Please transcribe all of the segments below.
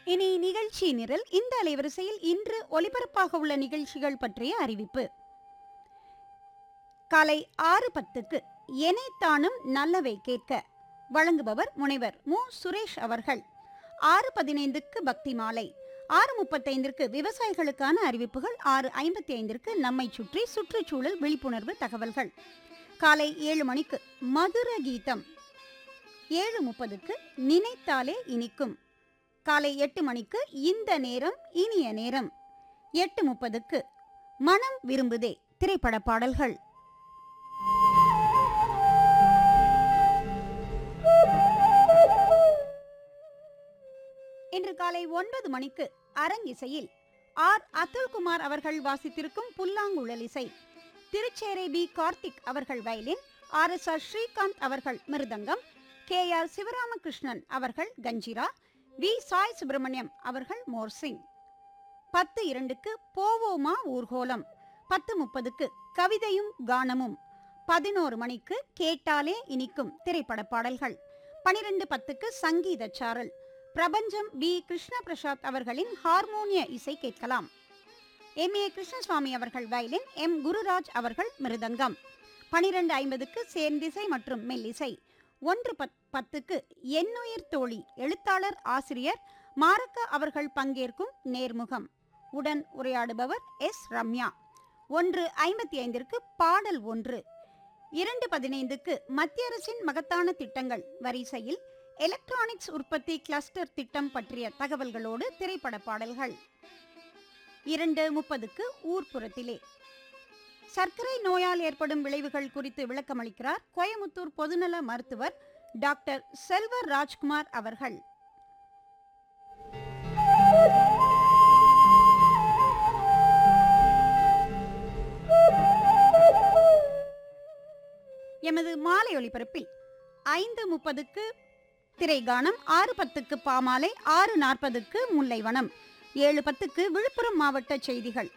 இனி நிகழ்ச்சி நிரல் இந்த அலைவரிசையில் இன்று ஒலிபரப்பாக உள்ள நிகழ்ச்சிகள் பற்றிய அறிவிப்பு காலை ஆறு பத்துக்கு எனைத்தானும் நல்லவை கேட்க வழங்குபவர் முனைவர் மு சுரேஷ் அவர்கள் ஆறு பதினைந்துக்கு பக்தி மாலை ஆறு முப்பத்தைந்திற்கு விவசாயிகளுக்கான அறிவிப்புகள் ஆறு ஐம்பத்தி ஐந்திற்கு நம்மை சுற்றி சுற்றுச்சூழல் விழிப்புணர்வு தகவல்கள் காலை ஏழு மணிக்கு மதுர கீதம் ஏழு முப்பதுக்கு நினைத்தாலே இனிக்கும் காலை எட்டு மணிக்கு இந்த நேரம் இனிய நேரம் எட்டு முப்பதுக்கு மனம் விரும்புதே திரைப்பட பாடல்கள் இன்று காலை ஒன்பது மணிக்கு அரங்கிசையில் ஆர் அதுல்குமார் அவர்கள் வாசித்திருக்கும் புல்லாங்குழல் இசை திருச்சேரை பி கார்த்திக் அவர்கள் violin R S R Srikanth அவர்கள் மிருதங்கம் கே ஆர் சிவராமகிருஷ்ணன் அவர்கள் கஞ்சிரா வி சாய் சுப்பிரமணியம் அவர்கள் மோர்சிங் பத்து இரண்டுக்கு போவோமா ஊர்கோலம் பத்து முப்பதுக்கு கவிதையும் கானமும் பதினோரு மணிக்கு கேட்டாலே இனிக்கும் திரைப்பட பாடல்கள் பனிரெண்டு பத்துக்கு சங்கீத சாரல் பிரபஞ்சம் பி கிருஷ்ண பிரசாத் அவர்களின் ஹார்மோனிய இசை கேட்கலாம் எம் ஏ கிருஷ்ணசுவாமி அவர்கள் வயலின் எம் குருராஜ் அவர்கள் மிருதங்கம் பனிரெண்டு ஐம்பதுக்கு சேர்ந்திசை மற்றும் மெல்லிசை ஒன்று பத் பத்துக்கு எண்ணுயிர் தோழி எழுத்தாளர் ஆசிரியர் மாரக்க அவர்கள் பங்கேற்கும் நேர்முகம் உடன் உரையாடுபவர் எஸ் ரம்யா ஒன்று ஐம்பத்தி ஐந்திற்கு பாடல் ஒன்று இரண்டு பதினைந்துக்கு மத்திய அரசின் மகத்தான திட்டங்கள் வரிசையில் எலக்ட்ரானிக்ஸ் உற்பத்தி கிளஸ்டர் திட்டம் பற்றிய தகவல்களோடு திரைப்பட பாடல்கள் இரண்டு முப்பதுக்கு ஊர்ப்புறத்திலே சர்க்கரை நோயால் ஏற்படும் விளைவுகள் குறித்து விளக்கமளிக்கிறார் கோயமுத்தூர் பொதுநல மருத்துவர் டாக்டர் செல்வர் ராஜ்குமார் அவர்கள் எமது மாலை ஒளிபரப்பில் ஐந்து முப்பதுக்கு திரைகானம் ஆறு பத்துக்கு பாமாலை ஆறு நாற்பதுக்கு முல்லைவனம் ஏழு பத்துக்கு விழுப்புரம் மாவட்ட செய்திகள்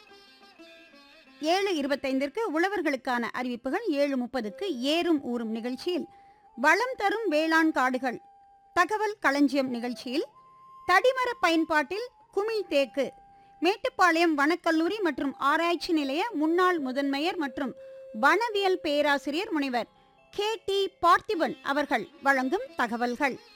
ஏழு இருபத்தைந்திற்கு உழவர்களுக்கான அறிவிப்புகள் ஏழு முப்பதுக்கு ஏறும் ஊறும் நிகழ்ச்சியில் வளம் தரும் வேளாண் காடுகள் தகவல் களஞ்சியம் நிகழ்ச்சியில் தடிமர பயன்பாட்டில் குமிழ் தேக்கு மேட்டுப்பாளையம் வனக்கல்லூரி மற்றும் ஆராய்ச்சி நிலைய முன்னாள் முதன்மையர் மற்றும் வனவியல் பேராசிரியர் முனைவர் கே டி பார்த்திபன் அவர்கள் வழங்கும் தகவல்கள்